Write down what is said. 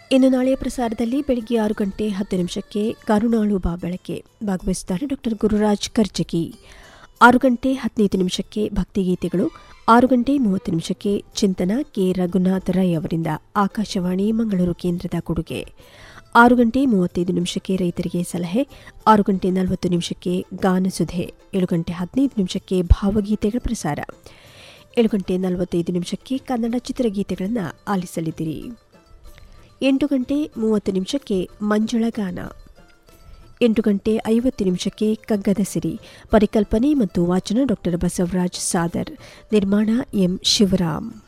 ಇನ್ನು ನಾಳೆಯ ಪ್ರಸಾರದಲ್ಲಿ ಬೆಳಗ್ಗೆ ಆರು ಗಂಟೆ ಹತ್ತು ನಿಮಿಷಕ್ಕೆ ಕರುಣಾಳು ಬಾ ಬೆಳಕೆ ಭಾಗವಹಿಸುತ್ತಾರೆ ಡಾಕ್ಟರ್ ಗುರುರಾಜ್ ಕರ್ಜಗಿ ಆರು ಗಂಟೆ ಹದಿನೈದು ನಿಮಿಷಕ್ಕೆ ಭಕ್ತಿಗೀತೆಗಳು ಆರು ಗಂಟೆ ಮೂವತ್ತು ನಿಮಿಷಕ್ಕೆ ಚಿಂತನ ಕೆ ರಘುನಾಥ್ ರೈ ಅವರಿಂದ ಆಕಾಶವಾಣಿ ಮಂಗಳೂರು ಕೇಂದ್ರದ ಕೊಡುಗೆ ಆರು ಗಂಟೆ ಮೂವತ್ತೈದು ನಿಮಿಷಕ್ಕೆ ರೈತರಿಗೆ ಸಲಹೆ ಆರು ಗಂಟೆ ನಲವತ್ತು ನಿಮಿಷಕ್ಕೆ ಗಾನಸುಧೆ ಏಳು ಗಂಟೆ ಹದಿನೈದು ನಿಮಿಷಕ್ಕೆ ಭಾವಗೀತೆಗಳ ಪ್ರಸಾರ ಏಳು ಗಂಟೆ ನಲವತ್ತೈದು ನಿಮಿಷಕ್ಕೆ ಕನ್ನಡ ಚಿತ್ರಗೀತೆಗಳನ್ನು ಆಲಿಸಲಿದ್ದೀರಿ ಎಂಟು ಗಂಟೆ ಮೂವತ್ತು ನಿಮಿಷಕ್ಕೆ ಮಂಜುಳ ಗಾನ ಎಂಟು ಗಂಟೆ ಐವತ್ತು ನಿಮಿಷಕ್ಕೆ ಕಗ್ಗದ ಸಿರಿ ಪರಿಕಲ್ಪನೆ ಮತ್ತು ವಾಚನ ಡಾಕ್ಟರ್ ಬಸವರಾಜ್ ಸಾದರ್ ನಿರ್ಮಾಣ ಎಂ ಶಿವರಾಮ್